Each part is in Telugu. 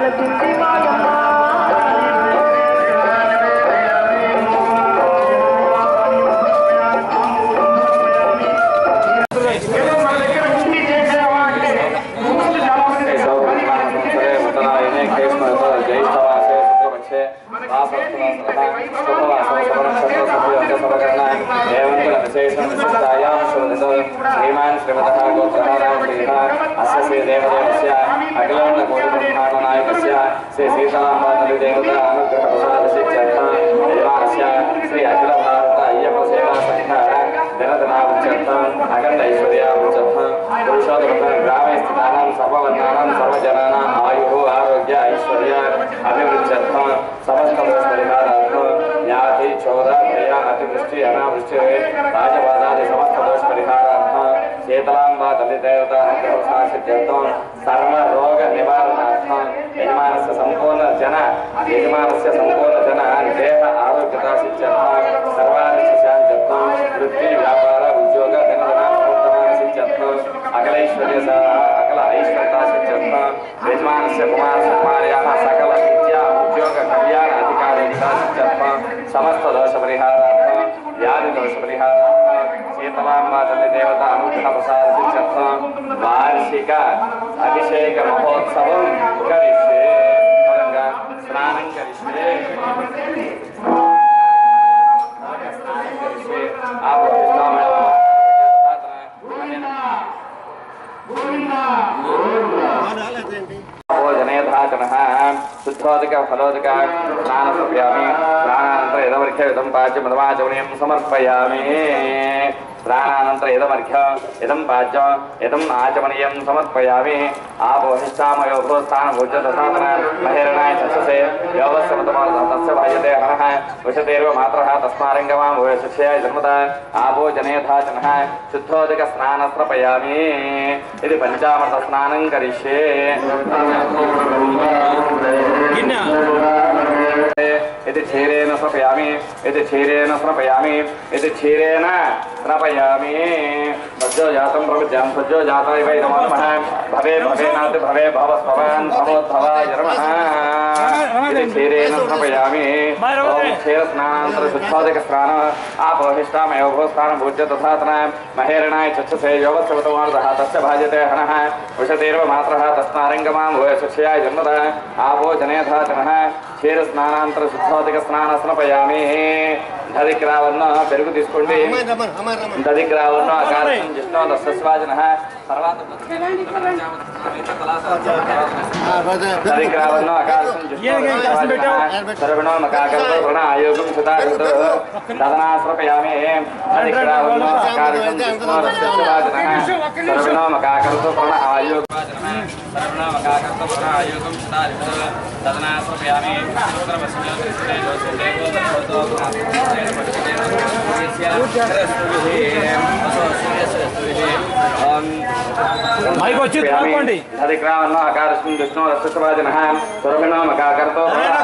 సిద్ధి మాయమ్మ श्रीमान् श्रीमतः गोत्रहारामश्रीः अस्य श्रीदेवदेवस्य अखिलवण्णकोटिब्रह्माण्डनायकस्य श्री सीतारामदेवता अनुग्रहप्रसादशिक्षर्थः यजमानस्य श्री अखिलभारत अय्यप्पसेवा संघ दिनदिनामुच्यर्थम् अखण्ड ऐश्वर्यामुच्यर्थम् पुरुषोत्तमः ग्रामे स्थितानां सर्ववर्णानां सर्वजनानाम् आयुः आरोग्य ऐश्वर्य अभिवृद्ध्यर्थं समस्तदोषपरिहारार्थं ज्ञाति चोर भय अतिवृष्टि अनावृष्टि राजवादादि समस्तदोषपरिहारार्थं शीतलाम्बा दलिदेवता अनुग्रहसासित्यर्थं सर्वरोगनिवारणार्थं यजमानस्य सम्पूर्ण जन यजमानस्य सम्पूर्ण जन देह आरोग्यतासित्यर्थं सर्वानिशान्त्यर्थं वृत्ति व्यापार उद्योग दिनदिनात्मोत्तमानसित्यर्थं अकलैश्वर्य अकल ऐश्वर्यतासित्यर्थं यजमानस्य कुमारकुमार्याः सकल विद्या उद्योग कल्याण अधिकारितासित्यर्थं समस्तदोषपरिहारार्थं व्याधिदोषपरिहारार्थं शीतलाम्बा तल्लिदेवता अनुग्रहप्रसादसित्यर्थं वार्षिक अभिषेक महोत्सवं करिष्ये फलंगा स्नानं करिष्ये स्नानं करिष्ये आप भोजनेधाचनः शुद्धोदक फलोदक स्नानसप्यामि स्नानानन्तरं यदमर्घ्य इदं पाच्य मधुमाचमनीयं समर्पयामि स्नानानन्तरं यदमर्घ्य इदं पाच्य इदम् आचमनीयं समर्पयामि आपोहिष्ठामयो भो स्थानभोज्यदसादन महेरणाय चषसे योगस्यमतमाल तस्य भायते हनः वशतेर्व मात्रः तस्मारङ्गमां भूयशिष्याय जन्मदा आपो जनेधाचनः शुद्धोदक स्नानस्त्रपयामि इति पञ्चामृत स्नानं करिष्ये इति क्षीरेण स्नपयामि इति क्षीरेण स्नपयामि इति क्षीरेण स्नपयामि सज्जो जातं प्रविद्यां सज्जो जाताय वै नमो नमः भवे भवेनाथ भवे भवस्भवान् भवोद्भवाय नमः इति क्षीरेण स्नपयामि ॐ क्षीरस्नानान्तरं शुद्धोदकस्नान आपोहिष्टामयो भूस्थानं भूज्य तथातना महेरणाय चक्षुषे योगस्यवतमार्दः तस्य भाजते हनः विशतेर्व मात्रः तस्मारङ्गमां भूय शिक्षयाय जन्मदा आपो जनेधा जनः క్షీరస్నానాంతర శుద్ధోదక స్నాన స్నపయామి దధిగ్రావన్న పెరుగు తీసుకోండి దధిగ్రావన్న ఆకారం జిష్ణు దశస్వాజన తర్వాత దధిగ్రావన్న ఆకారం జిష్ణు సర్వణో మకాకర్తో ప్రణా ఆయోగం సుతాకృతో దదనాశ్రపయామి దధిగ్రావన్న ఆకారం జిష్ణు దశస్వాజన సర్వణో మకాకర్తో ప్రణా ఆయోగం సర్వణో మకాకర్తో ప్రణా ఆయోగం సుతాకృతో దదనాశ్రపయామి మైక్ వచ్చి తోలుకోండి. అధిక్రామన్న ఆకారస్మిన్ విష్ణు రసవాదిన సురభిణ మకాకర్తో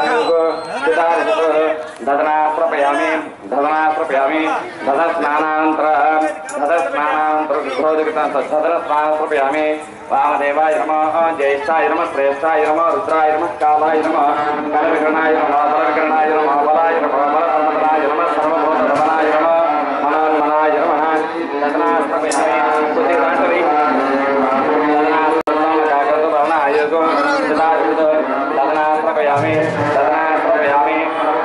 దదనాశ్రపయామి దదనాశ్రపయామి దద స్నానాంతర దద స్నానాంతర విభోజకత దదన స్నానాశ్రపయామి వామదేవాయ నమ జ్యేష్ఠాయ నమ శ్రేష్ఠాయ నమ రుద్రాయ నమ కాలాయ నమ కలవికరణాయ నమ బలవికరణాయ నమ బలాయ నమ బలపరమనాయ నమ సర్వభూత రమణాయ నమ మనోన్మనాయ నమ దదనాశ్రపయామి కొద్దిగా దాంట్లో దదనాశ్రపయామి దదనాశ్రపయామి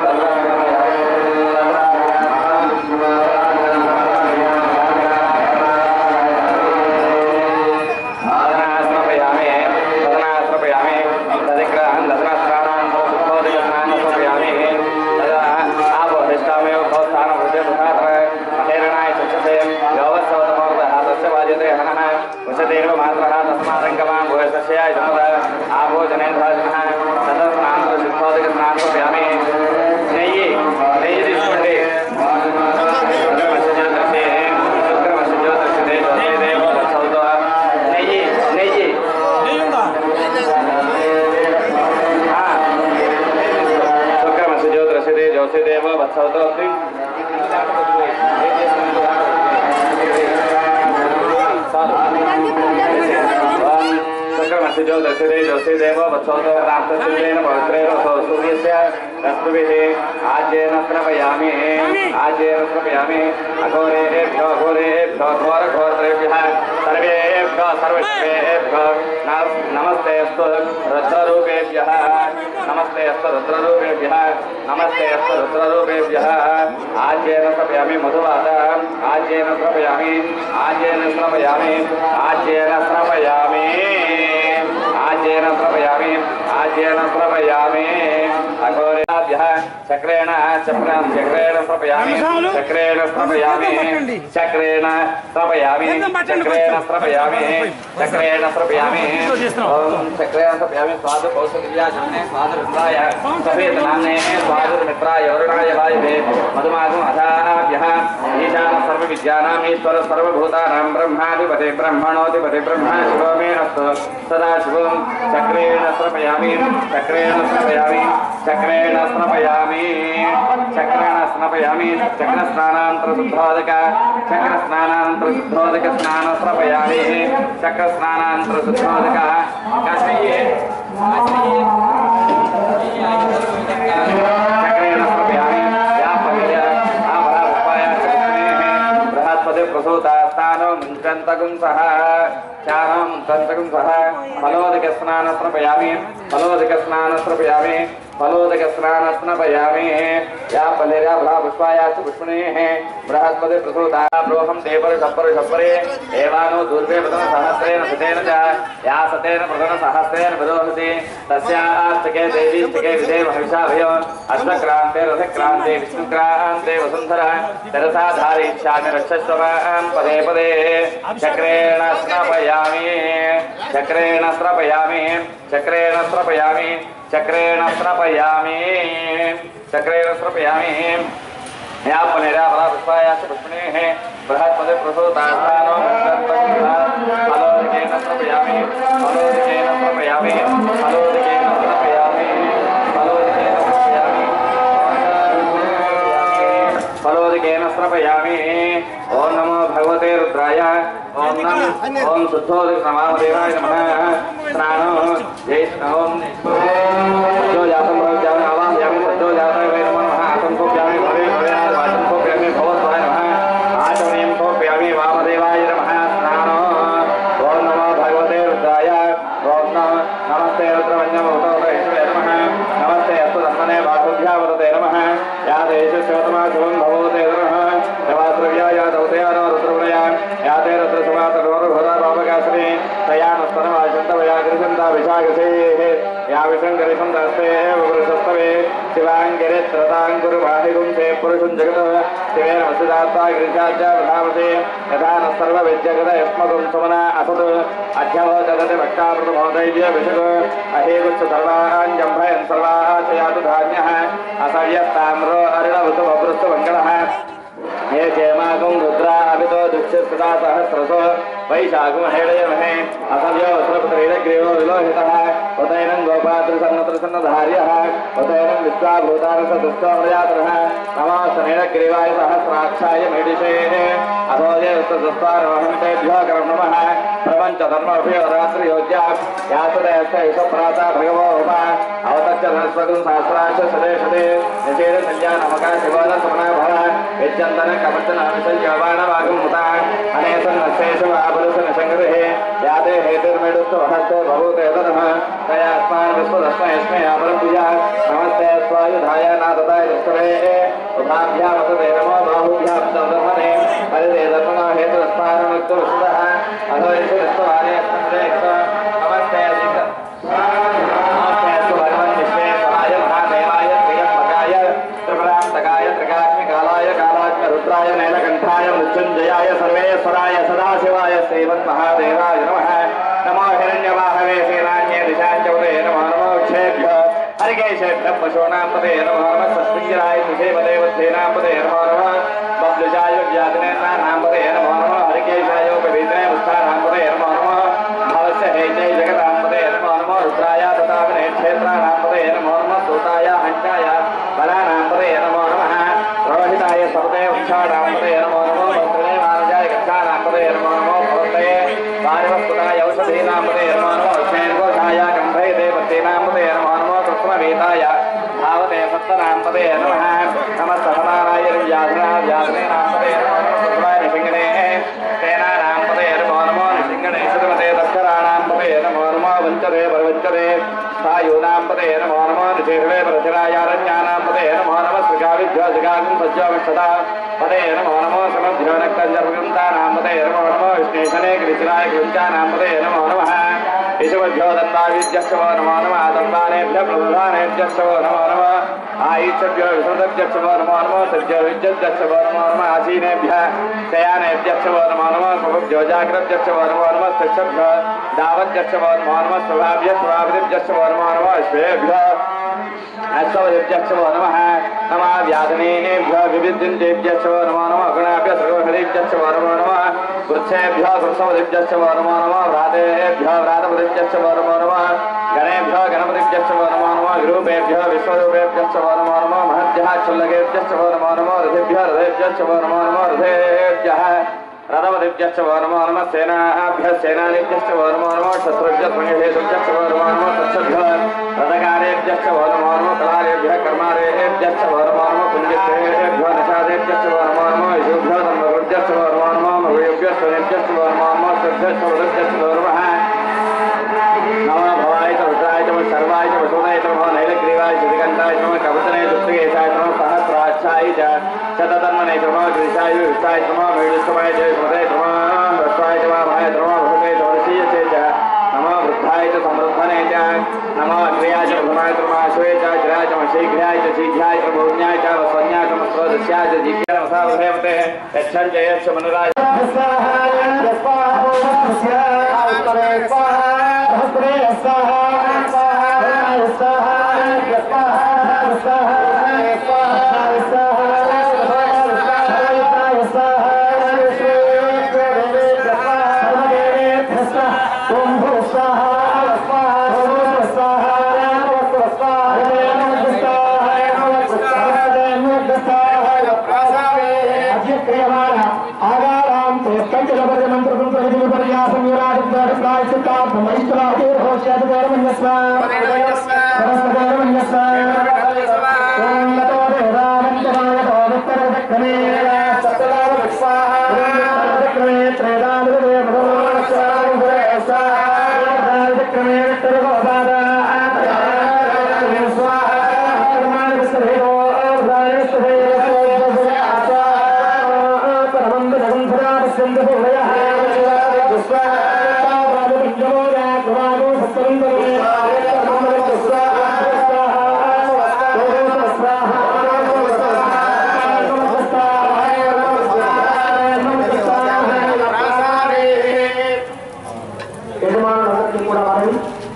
దదనాశ్రపయామి దదనాశ్రపయామి దదిగ్రహం దదనస్నానాం శుద్ధోదక స్నానస్రపయామి తదా ఆపోహిష్టామేవ భవస్థానం హృదయ తథాత్ర మహేరణాయ చక్షసే యోగస్సవతమోర్ధः తస్య వాజ్యతే హనः వసతేర్వ మాత్రः తస్మాదంగమాం భూయసస్యాయ జనద ఆభోజనేంద్రాజనः తదా స్నానంతో శుద్ధోదక స్నానస్రపయామి నెయ్యి నెయ్యి తీసుకోండి శుక్రమస్యజ్యోతిషే శుక్రమస్యజ్యోతిషే జ్యోతిదేవ వత్సవతో నెయ్యి నెయ్యి ఆ. శుక్రమస్య జ్యోతిరసిదే జ్యోతిదేవ వత్సవతో శుక్రమస్య జ్యోతిరసిదే జ్యోతి దేవస్య దేవో వత్సోతో రామకృష్ణేన పవిత్రేణ సూర్యస్య రశ్మిభిः ఆజ్యేన స్రవయామి ఆజ్యేన స్రవయామి అఘోరేభ్యో ఘోరేభ్యో ఘోర ఘోరేభ్యः సర్వేభ్యో సర్వేభ్యో నమస్తే అస్తు రుద్రరూపేభ్యः నమస్తే అస్తు రుద్రరూపేభ్యः నమస్తే అస్తు రుద్రరూపేభ్యः ఆజ్యేన స్రవయామి మధువాత ఆజ్యేన స్రవయామి ఆజ్యేన స్రవయామి ఆజ్యేన స్రవయామి ఆజ్యేన స్రవయామి ఆజ్యేన స్రవయామి అఘోరేభ్యः చక్రేణ చక్రం చక్రేణ స్రవయామి చక్రేణ స్రవయామి చక్రేణ స్రవయామి చక్రేణ స్రవయామి చక్రేణ స్రవయామి ఓం చక్రేణ స్రవయామి స్వాదు కౌసల్యా జన్నే స్వాదు రుద్రాయ సఫేద నామ్నే స్వాదు మిత్రాయ వరుణాయ వాయువే మధుమాగం అధాభ్యः ఈశాన సర్వ విద్యానాం ఈశ్వర సర్వభూతానాం బ్రహ్మాధిపతి బ్రహ్మణోధిపతి బ్రహ్మ శివో మే అస్తు సదా శివం చక్రేణ స్రవయామి చక్రేణ స్రవయామి చక్రేణ స్నపయామి చక్రేణ స్నపయామి చక్ర స్నానాంతర శుద్ధోదక చక్ర స్నానాంతర శుద్ధోదక స్నాన స్నపయామి చక్ర స్నానాంతర శుద్ధోదక కాశ్మీయే చక్రేణ స్నపయామి వ్యాపయ ఆభర ఉపాయ బృహస్పతి ప్రసూత స్థానం ముంచంతకం సహ చారం ముంచంతకం సహ ఫలోదక స్నాన స్నపయామి ఫలోదక స్నాన స్నపయామి ఫలోదక స్నాన స్నపయామి యా ఫలేర్యా భ్రా పుష్పాయాచ పుష్పణేః బృహస్పతి ప్రసూత బ్రోహం దేవర షప్పర షప్పరే ఏవానో దూర్వే ప్రథమ సహస్రేణ సతేన చ యా సతేన ప్రథమ సహస్రేణ విరోహసి తస్యాస్తకే దేవీస్తకే విదే మహిషా భయో అర్ధక్రాంతే రథక్రాంతే విష్ణుక్రాంతే వసుంధర తెరసా ధారయిష్యామి రక్షస్వమాం పదే పదే చక్రేణ స్నపయామి చక్రేణ స్రపయామి చక్రేణ స్రపయామి చక్రేణ స్రపయామి చక్రేణ స్రపయామి या पुनेरा बला पुष्पाया च पुष्पणेः बृहस्पति प्रसूतास्थानो फलोदकेन स्रपयामि फलोदकेन स्रपयामि फलोदकेन स्रपयामि फलोदकेन स्रपयामि फलोदकेन स्रपयामि ॐ नमो भगवते रुद्राय ॐ नम ॐ शुद्धोदक नमामदेवाय नमः स्नानो जय ॐ सज्जो जातं भवत्यामि आवाहयामि सज्जो जाताय वै नमो नमः आसं कोप्यामि भवे भवे वाचं कोप्यामि भवत्वाय नमः आचमनीयं कोप्यामि वामदेवाय नमः स्नानो ॐ नमो भगवते रुद्राय ॐ नमः नमस्ते रुद्रवन्यमभूतवतैश्वरे नमः नमस्ते अस्तु धन्मने वासुभ्यावतते नमः या देश शिवतमा शिवं भवते नमः देवाद्रव्या या दौतया नम रुद्रवणया या ते रुद्रसमातनोरुभदा पापकाश्री तया नस्तनवाचन्तवया गृहन्ता विशाखसेः या विशङ्करिषं दास्ते वृषस्तवे शिवाङ्गिरित्रताङ्कुरुवाहिगुंसे पुरुषं जगतः शिवेन वसुदात्ता गिरिशाच प्रधामसे यथा न सर्वविद्यगत यस्मगुं सुमना असत् अध्यवो जगति भक्तामृतमहोदैर्य विशग अहेगुच्छ सर्वान् जम्भयन् सर्वाः यातु धान्यः असव्यस्ताम्रो अरिणवृतमभृस्तु मङ्गलः हे क्षेमागं रुद्रा अभितो दुःखिस्तदा सहस्रसो वैशाखं हेडयमहे असव्यो वस्त्रपुत्रेणग्रीवो विलोहितः उदैनं गोपात्रिसन्नत्रसन्नधार्यः उदैनं विश्वाभूतानसदुष्टोमृजातरः नमास्तनेणग्रीवाय सहस्राक्षाय मेडिषे अथोजयस्तदस्तारोहन्तेभ्यो करं नमः प्रपञ्चधर्मभ्यो रात्रियोज्या यासुदयस्य विषप्राता भगवो उप अवतच्च धनस्वगं सहस्रांश सदे सदे निषेध संज्ञानमका शिवोद समना भव विद्यन्तन कवचन अंशयोबाणवागं मुता अनेसन नशेषु आबलुसन संगृहे याते हेतुर्मेडुस्तु हस्ते भवूते ततः तयास्मान् विश्वदस्मयस्मै अपरं पूजा नमस्ते स्वायुधाय नादताय दुष्टवे उभाभ्यामतते नमो बाहुभ्यां दर्दमने हरिते दर्मनो हेतुस्मारणुक्तो विशुदः अथो यशु विश्ववारे अस्मद्रेक्ष नमस्ते अधिक नमस्ते अस्तु भगवन् विश्वेश्वराय महादेवाय प्रियम्बकाय त्रिपुरान्तकाय त्रिकात्मिकालाय कालात्म रुद्राय नीलकण्ठाय मृत्युञ्जयाय सर्वेश्वराय सदाशिवाय श्रीमन्महादेवाय नमः नमो हिरण्यवाहवे सेनान्ये दिशाञ्चवते नमो नमो क्षेभ्य हरिकेशेभ्यः पशूनां पदे नमो नमः सस्मिञ्जराय सुषेमते वत्सेनां पदे नमो नमः बब्लुजाय व्याधिनेत्राणां पदे नमो नमः हरिकेशाय पवित्रे मुस्तानां पदे नमो नमः भवस्य हेजय जगतां पदे नमो नमः रुद्राय तथा क्षेत्राणां पदे नमो नमः सूताय हञ्चाय बलानां पदे नमो नमः रोहिताय सर्वे वृक्षाणां पदे नमो नमो मन्त्रिणे मानजाय गच्छानां पदे नमो नमो भवते वारिवस्कुताय औषधीनां पदे नमो नमो लक्ष्मीर्घोषाय कण्ठे నమస్తనాం పదే నమః నమస్తనారాయ వ్యాధనా వ్యాధనే నాం పదే నమః సుభాయ నిషింగణే తేనానాం పదే నమో నమో నిషింగణే శ్రీమతే దక్షరాణాం పదే నమో నమో వంచదే పరవంచదే సాయూనాం పదే నమో నమో నిషేధవే పరశరాయారణ్యానాం పదే నమో నమ శ్రీకావిద్యోజగాగం సజ్జోమిక్షదా పదే నమో నమో సమభ్యోనక్తంజర్గంతానాం పదే నమో నమో విష్ణేశనే కృష్ణాయ కృత్యానాం పదే నమో నమః యశవభ్యో దత్తావిద్యశ్చవో నమో నమ దత్తానేభ్య ప్రధానేభ్యశ్చవో నమో నమ ఆయుష్యభ్యో విశ్వదభ్యశ్చవో నమో నమ సత్య విద్యశ్చవో నమో నమ ఆసీనేభ్య శయానేభ్యశ్చవో నమో నమ స్వభ్యో జాగ్రత్యశ్చవో నమో నమ స్థిక్షభ్య దావత్యశ్చవో నమో నమ స్వభాభ్య స్వభావిభ్యశ్చవో నమో నమ శ్వేభ్య అశ్వభ్యశ్చవో నమ నమ వ్యాధనేభ్య వివిద్యందేభ్యశ్చవో నమో నమ గుణాభ్య సర్వహరిభ్యశ్చవో నమో నమ వృక్షేభ్య వృక్షవదిభ్యశ్చవో నమో నమ వ్రాతేభ్య వ్రాతపదిభ్యశ్చవో నమో నమ గణేభ్య గణపతిభ్యశ్చవో నమో నమ విరూపేభ్య విశ్వరూపేభ్యశ్చవో నమో నమ మహద్భ్య క్షుల్లకేభ్యశ్చవో నమో నమో రథేభ్య రథేభ్యశ్చవో నమో నమో రథేభ్య రథవదిభ్యశ్చవో నమో నమ సేనాభ్య సేనానిభ్యశ్చవో నమో నమ శత్రుభ్య ధ్వనిషేతుభ్యశ్చవో నమో నమ తత్సభ్య రథకారేభ్యశ్చవో నమో నమ కళారేభ్య కర్మారేభ్యశ్చవో నమో నమ పుణ్యశ్రేభ్యో నిషాదేభ్యశ్చవో నమో నమ యశుభ్యో ధర్మభ్యశ్చవో నమో నమ మహుభ్యో స్వనేభ్యశ్చవో నమో నమ శ్రద్ధశ్చవో నమ నమ భవాయ చ రుద్రాయ చ సర్వాయ చ వసుదాయ చ నమో నైలగ్రీవాయ శితికంఠాయ చ నమో కవచనాయ దుర్గేశాయ చ నమో సహస్రాక్షాయ చ శతధన్మనే చ నమో ద్విషాయ విష్టాయ చ నమో విష్ణువాయ చ స్మృతే చ నమో హృష్టాయ చ మహాయ చ నమో భృతే చ వర్షీయసే చ నమో వృద్ధాయ చ సమృద్ధనే చ నమో అగ్రయాయ చ ప్రథమాయ చ మహాశ్వే చ గిరాయ చ శీఘ్రాయ చ శీఘ్రాయ చ భౌజ్ఞాయ చ వస్వన్యాయ చ మస్వదస్యాయ చ జిజ్ఞాన వసావధేమతే యచ్చం చ యచ్చ మనురాయ యజమానులందరికీ కూడా మనవి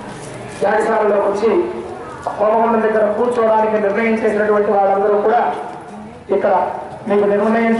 యాగశాలలో వచ్చి హోమగుండం దగ్గర కూర్చోవడానికి నిర్ణయం చేసినటువంటి వాళ్ళందరూ కూడా ఇక్కడ మీకు నిర్ణయం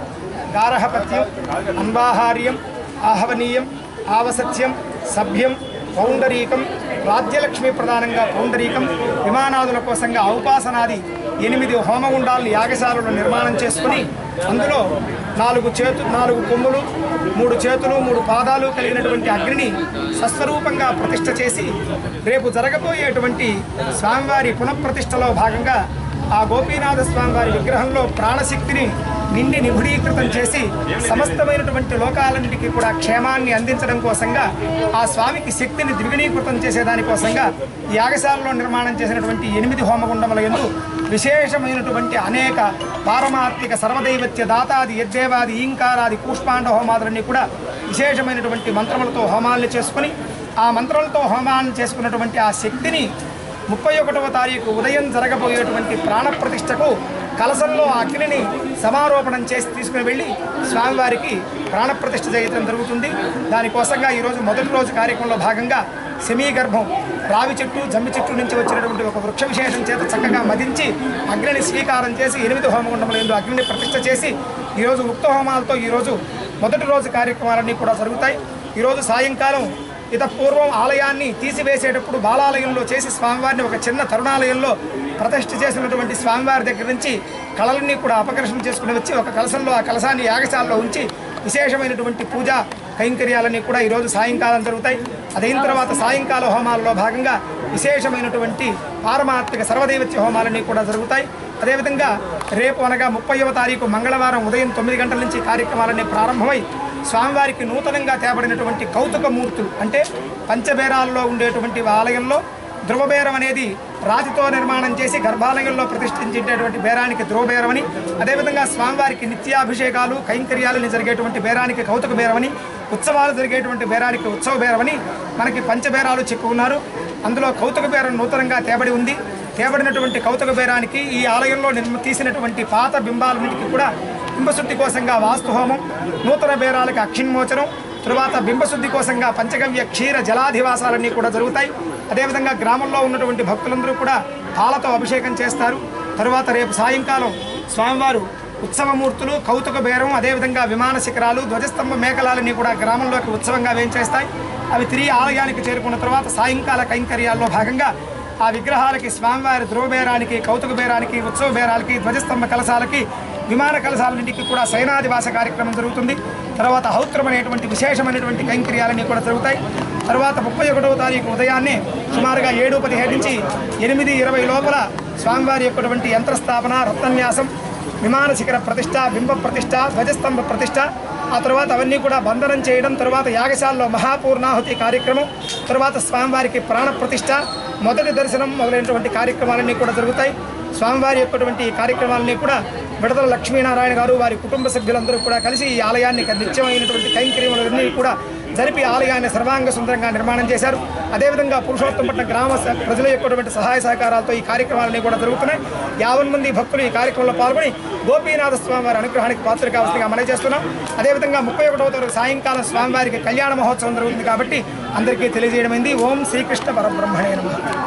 గారహపత్యం అన్వాహార్యం ఆహవనీయం ఆవసత్యం సభ్యం పౌండరీకం రాజ్యలక్ష్మి ప్రధానంగా పౌండరీకం విమానాదుల కోసంగా ఔపాసనాది ఎనిమిది హోమగుండాలను యాగశాలలో నిర్మాణం చేసుకుని అందులో నాలుగు చేతు నాలుగు కొమ్ములు మూడు చేతులు మూడు పాదాలు కలిగినటువంటి అగ్నిని సస్వరూపంగా ప్రతిష్ఠ చేసి రేపు జరగబోయేటువంటి స్వామివారి పునఃప్రతిష్టలో భాగంగా ఆ గోపీనాథ స్వామి వారి విగ్రహంలో ప్రాణశక్తిని నిండి నిగుడీకృతం చేసి సమస్తమైనటువంటి లోకాలన్నిటికీ కూడా క్షేమాన్ని అందించడం కోసంగా ఆ స్వామికి శక్తిని ద్విగుణీకృతం చేసేదానికోసంగా ఈ యాగశాలలో నిర్మాణం చేసినటువంటి ఎనిమిది హోమగుండముల ఎందు విశేషమైనటువంటి అనేక పారమాత్మిక సర్వదైవత్య దాతాది యజ్జేవాది ఈంకారాది కూష్పాండ హోమాదులన్నీ కూడా విశేషమైనటువంటి మంత్రములతో హోమాలను చేసుకుని ఆ మంత్రాలతో హోమాలను చేసుకున్నటువంటి ఆ శక్తిని ముప్పై ఒకటవ తారీఖు ఉదయం జరగబోయేటువంటి ప్రాణప్రతిష్టకు కలసంలో ఆ అగ్నిని సమారోపణం చేసి తీసుకుని వెళ్ళి స్వామివారికి ప్రాణప్రతిష్ఠ చేయడం జరుగుతుంది దానికోసంగా ఈరోజు మొదటి రోజు కార్యక్రమంలో భాగంగా సెమీగర్భం రావి చెట్టు జమ్మి చెట్టు నుంచి వచ్చినటువంటి ఒక వృక్ష విశేషం చేత చక్కగా మదించి అగ్నిని స్వీకారం చేసి ఎనిమిది హోమగుండముల ఎందు అగ్నిని ప్రతిష్ఠ చేసి ఈరోజు ఉక్త హోమాలతో ఈరోజు మొదటి రోజు కార్యక్రమాలన్నీ కూడా జరుగుతాయి ఈరోజు సాయంకాలం ఇత పూర్వం ఆలయాన్ని తీసివేసేటప్పుడు బాలాలయంలో చేసి స్వామివారిని ఒక చిన్న తరుణాలయంలో ప్రతిష్ఠ చేసినటువంటి స్వామివారి దగ్గర నుంచి కళలన్నీ కూడా అపకర్షణ చేసుకుని వచ్చి ఒక కలశంలో ఆ కలశాన్ని యాగశాలలో ఉంచి విశేషమైనటువంటి పూజ కైంకర్యాలన్నీ కూడా ఈరోజు సాయంకాలం జరుగుతాయి అదైన తర్వాత సాయంకాల హోమాలలో భాగంగా విశేషమైనటువంటి పారమాత్మిక సర్వదైవత్య హోమాలన్నీ కూడా జరుగుతాయి అదేవిధంగా రేపు అనగా ముప్పైవ తారీఖు మంగళవారం ఉదయం తొమ్మిది గంటల నుంచి కార్యక్రమాలన్నీ ప్రారంభమై స్వామివారికి నూతనంగా తేబడినటువంటి కౌతుక మూర్తులు అంటే పంచబేరాలలో ఉండేటువంటి ఆలయంలో ధ్రువబేరం అనేది రాతితో నిర్మాణం చేసి గర్భాలయంలో ప్రతిష్ఠించేటటువంటి బేరానికి ధ్రువబేరమని అదేవిధంగా స్వామివారికి నిత్యాభిషేకాలు కైంకర్యాలని జరిగేటువంటి బేరానికి కౌతుక బేరమని ఉత్సవాలు జరిగేటువంటి బేరానికి ఉత్సవ బేరమని మనకి పంచబేరాలు చెప్పుకున్నారు అందులో కౌతుక బేరం నూతనంగా తేబడి ఉంది తేబడినటువంటి కౌతుక బేరానికి ఈ ఆలయంలో నిర్మ తీసినటువంటి పాత బింబాలన్నిటికీ కూడా బింబశుద్ధి కోసంగా వాస్తుహోమం నూతన బేరాలకు అక్షిన్మోచనం తరువాత బింబశుద్ధి కోసంగా పంచగవ్య క్షీర జలాధివాసాలన్నీ కూడా జరుగుతాయి అదేవిధంగా గ్రామంలో ఉన్నటువంటి భక్తులందరూ కూడా పాలతో అభిషేకం చేస్తారు తరువాత రేపు సాయంకాలం స్వామివారు ఉత్సవమూర్తులు కౌతుక బేరం అదేవిధంగా విమాన శిఖరాలు ధ్వజస్తంభ మేకలాలన్నీ కూడా గ్రామంలోకి ఉత్సవంగా వేంచేస్తాయి అవి తిరిగి ఆలయానికి చేరుకున్న తర్వాత సాయంకాల కైంకర్యాల్లో భాగంగా ఆ విగ్రహాలకి స్వామివారి ధ్రువబేరానికి కౌతుక బేరానికి ఉత్సవ బేరాలకి ధ్వజస్తంభ కలశాలకి విమాన కలశాలన్నింటికి కూడా సైనాదివాస కార్యక్రమం జరుగుతుంది తర్వాత హౌత్రం అనేటువంటి విశేషమైనటువంటి కైంకర్యాలన్నీ కూడా జరుగుతాయి తర్వాత ముప్పై ఒకటవ తారీఖు ఉదయాన్నే సుమారుగా ఏడు పదిహేడు నుంచి ఎనిమిది ఇరవై లోపల స్వామివారి యొక్కటువంటి యంత్రస్థాపన రత్నన్యాసం విమాన శిఖర ప్రతిష్ట బింబ ప్రతిష్ట ధ్వజస్తంభ ప్రతిష్ట ఆ తర్వాత అవన్నీ కూడా బంధనం చేయడం తర్వాత యాగశాలలో మహాపూర్ణాహుతి కార్యక్రమం తర్వాత స్వామివారికి ప్రాణ ప్రతిష్ట మొదటి దర్శనం మొదలైనటువంటి కార్యక్రమాలన్నీ కూడా జరుగుతాయి స్వామివారి యొక్కటువంటి ఈ కార్యక్రమాలన్నీ కూడా విడతల లక్ష్మీనారాయణ గారు వారి కుటుంబ సభ్యులందరూ కూడా కలిసి ఈ ఆలయాన్ని నిత్యమైనటువంటి కైంకర్యములన్నీ కూడా జరిపి ఆలయాన్ని సర్వాంగ సుందరంగా నిర్మాణం చేశారు అదేవిధంగా పురుషోత్తమపట్నం గ్రామ స- ప్రజల యొక్క సహాయ సహకారాలతో ఈ కార్యక్రమాలన్నీ కూడా జరుగుతున్నాయి యావన్ మంది భక్తులు ఈ కార్యక్రమంలో పాల్గొని గోపీనాథ స్వామి వారి అనుగ్రహానికి పాత్ర కావాల్సిందిగా మనం చేస్తున్నాం అదేవిధంగా ముప్పై ఒకటవ తారీఖు సాయంకాలం స్వామివారికి కళ్యాణ మహోత్సవం జరుగుతుంది కాబట్టి అందరికీ తెలియజేయడమైంది ఓం శ్రీకృష్ణ పరబ్రహ్మణే నమః